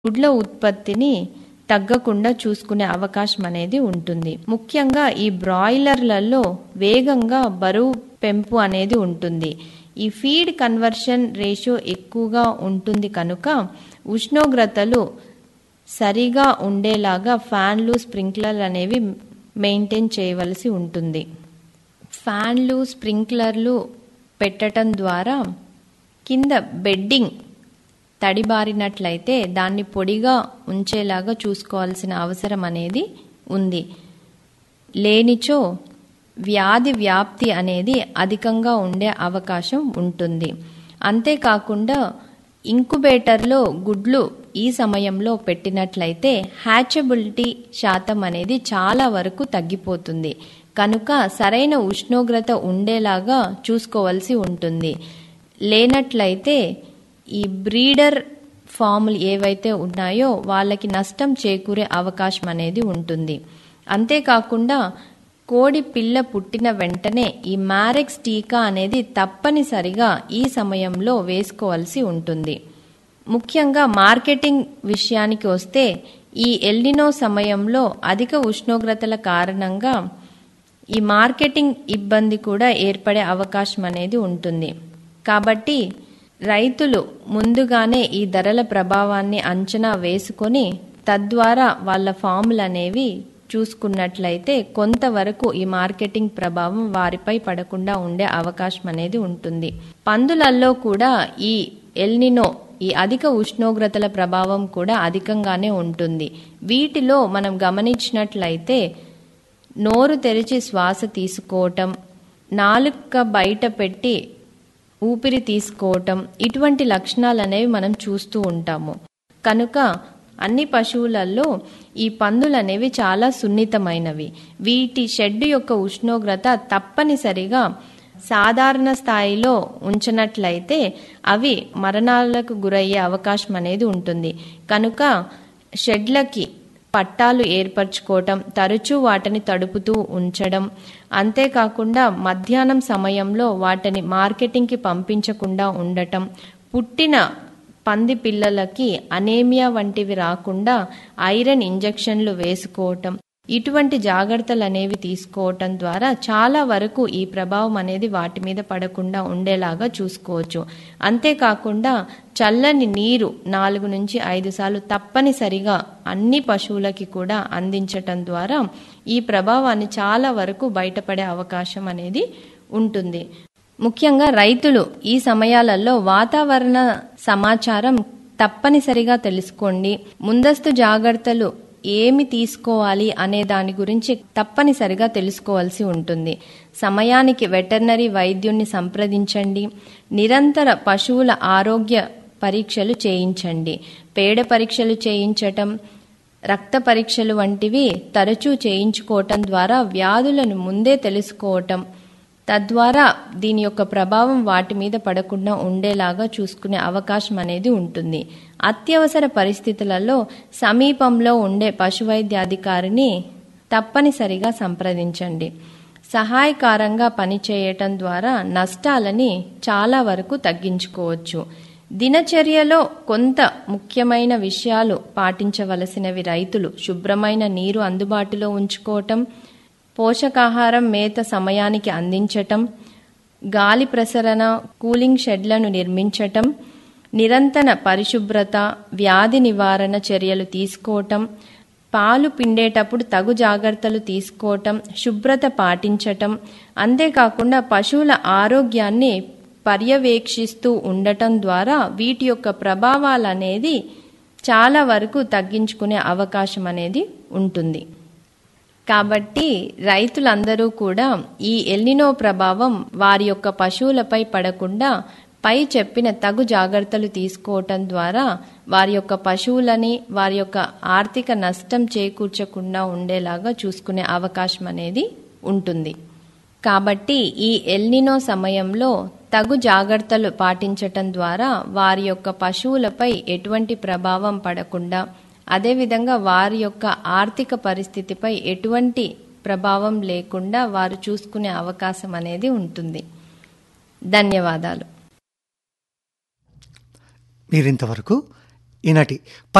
గుడ్ల ఉత్పత్తిని తగ్గకుండా చూసుకునే అవకాశం అనేది ఉంటుంది ముఖ్యంగా ఈ బ్రాయిలర్లలో వేగంగా బరువు పెంపు అనేది ఉంటుంది ఈ ఫీడ్ కన్వర్షన్ రేషియో ఎక్కువగా ఉంటుంది కనుక ఉష్ణోగ్రతలు సరిగా ఉండేలాగా ఫ్యాన్లు స్ప్రింక్లర్లు అనేవి మెయింటైన్ చేయవలసి ఉంటుంది ఫ్యాన్లు స్ప్రింక్లర్లు పెట్టడం ద్వారా కింద బెడ్డింగ్ తడిబారినట్లయితే దాన్ని పొడిగా ఉంచేలాగా చూసుకోవాల్సిన అవసరం అనేది ఉంది లేనిచో వ్యాధి వ్యాప్తి అనేది అధికంగా ఉండే అవకాశం ఉంటుంది అంతేకాకుండా ఇంకుబేటర్లో గుడ్లు ఈ సమయంలో పెట్టినట్లయితే హ్యాచబిలిటీ శాతం అనేది చాలా వరకు తగ్గిపోతుంది కనుక సరైన ఉష్ణోగ్రత ఉండేలాగా చూసుకోవాల్సి ఉంటుంది లేనట్లయితే ఈ బ్రీడర్ ఫాములు ఏవైతే ఉన్నాయో వాళ్ళకి నష్టం చేకూరే అవకాశం అనేది ఉంటుంది అంతేకాకుండా కోడి పిల్ల పుట్టిన వెంటనే ఈ మ్యారెక్స్ టీకా అనేది తప్పనిసరిగా ఈ సమయంలో వేసుకోవాల్సి ఉంటుంది ముఖ్యంగా మార్కెటింగ్ విషయానికి వస్తే ఈ ఎల్నినో సమయంలో అధిక ఉష్ణోగ్రతల కారణంగా ఈ మార్కెటింగ్ ఇబ్బంది కూడా ఏర్పడే అవకాశం అనేది ఉంటుంది కాబట్టి రైతులు ముందుగానే ఈ ధరల ప్రభావాన్ని అంచనా వేసుకొని తద్వారా వాళ్ళ ఫాములు అనేవి చూసుకున్నట్లయితే కొంతవరకు ఈ మార్కెటింగ్ ప్రభావం వారిపై పడకుండా ఉండే అవకాశం అనేది ఉంటుంది పందులల్లో కూడా ఈ ఎల్నినో ఈ అధిక ఉష్ణోగ్రతల ప్రభావం కూడా అధికంగానే ఉంటుంది వీటిలో మనం గమనించినట్లయితే నోరు తెరిచి శ్వాస తీసుకోవటం నాలుక బయట పెట్టి ఊపిరి తీసుకోవటం ఇటువంటి లక్షణాలు అనేవి మనం చూస్తూ ఉంటాము కనుక అన్ని పశువులలో ఈ పందులు అనేవి చాలా సున్నితమైనవి వీటి షెడ్ యొక్క ఉష్ణోగ్రత తప్పనిసరిగా సాధారణ స్థాయిలో ఉంచినట్లయితే అవి మరణాలకు గురయ్యే అవకాశం అనేది ఉంటుంది కనుక షెడ్లకి పట్టాలు ఏర్పరచుకోవటం తరచూ వాటిని తడుపుతూ ఉంచడం అంతేకాకుండా మధ్యాహ్నం సమయంలో వాటిని మార్కెటింగ్కి పంపించకుండా ఉండటం పుట్టిన పంది పిల్లలకి అనేమియా వంటివి రాకుండా ఐరన్ ఇంజెక్షన్లు వేసుకోవటం ఇటువంటి జాగ్రత్తలు అనేవి తీసుకోవటం ద్వారా చాలా వరకు ఈ ప్రభావం అనేది వాటి మీద పడకుండా ఉండేలాగా చూసుకోవచ్చు అంతేకాకుండా చల్లని నీరు నాలుగు నుంచి ఐదు సార్లు తప్పనిసరిగా అన్ని పశువులకి కూడా అందించటం ద్వారా ఈ ప్రభావాన్ని చాలా వరకు బయటపడే అవకాశం అనేది ఉంటుంది ముఖ్యంగా రైతులు ఈ సమయాలలో వాతావరణ సమాచారం తప్పనిసరిగా తెలుసుకోండి ముందస్తు జాగ్రత్తలు ఏమి తీసుకోవాలి అనే దాని గురించి తప్పనిసరిగా తెలుసుకోవాల్సి ఉంటుంది సమయానికి వెటర్నరీ వైద్యుణ్ణి సంప్రదించండి నిరంతర పశువుల ఆరోగ్య పరీక్షలు చేయించండి పేడ పరీక్షలు చేయించటం రక్త పరీక్షలు వంటివి తరచూ చేయించుకోవటం ద్వారా వ్యాధులను ముందే తెలుసుకోవటం తద్వారా దీని యొక్క ప్రభావం వాటి మీద పడకుండా ఉండేలాగా చూసుకునే అవకాశం అనేది ఉంటుంది అత్యవసర పరిస్థితులలో సమీపంలో ఉండే పశువైద్య అధికారిని తప్పనిసరిగా సంప్రదించండి సహాయకారంగా పనిచేయటం ద్వారా నష్టాలని చాలా వరకు తగ్గించుకోవచ్చు దినచర్యలో కొంత ముఖ్యమైన విషయాలు పాటించవలసినవి రైతులు శుభ్రమైన నీరు అందుబాటులో ఉంచుకోవటం పోషకాహారం మేత సమయానికి అందించటం గాలి ప్రసరణ కూలింగ్ షెడ్లను నిర్మించటం నిరంతర పరిశుభ్రత వ్యాధి నివారణ చర్యలు తీసుకోవటం పాలు పిండేటప్పుడు తగు జాగ్రత్తలు తీసుకోవటం శుభ్రత పాటించటం అంతేకాకుండా పశువుల ఆరోగ్యాన్ని పర్యవేక్షిస్తూ ఉండటం ద్వారా వీటి యొక్క ప్రభావాలు అనేది చాలా వరకు తగ్గించుకునే అవకాశం అనేది ఉంటుంది కాబట్టి రైతులందరూ కూడా ఈ ఎల్నినో ప్రభావం వారి యొక్క పశువులపై పడకుండా పై చెప్పిన తగు జాగ్రత్తలు తీసుకోవటం ద్వారా వారి యొక్క పశువులని వారి యొక్క ఆర్థిక నష్టం చేకూర్చకుండా ఉండేలాగా చూసుకునే అవకాశం అనేది ఉంటుంది కాబట్టి ఈ ఎల్నినో సమయంలో తగు జాగ్రత్తలు పాటించటం ద్వారా వారి యొక్క పశువులపై ఎటువంటి ప్రభావం పడకుండా అదేవిధంగా వారి యొక్క ఆర్థిక పరిస్థితిపై ఎటువంటి ప్రభావం లేకుండా వారు చూసుకునే అవకాశం అనేది ఉంటుంది ధన్యవాదాలు మీరింతవరకు ఈనాటి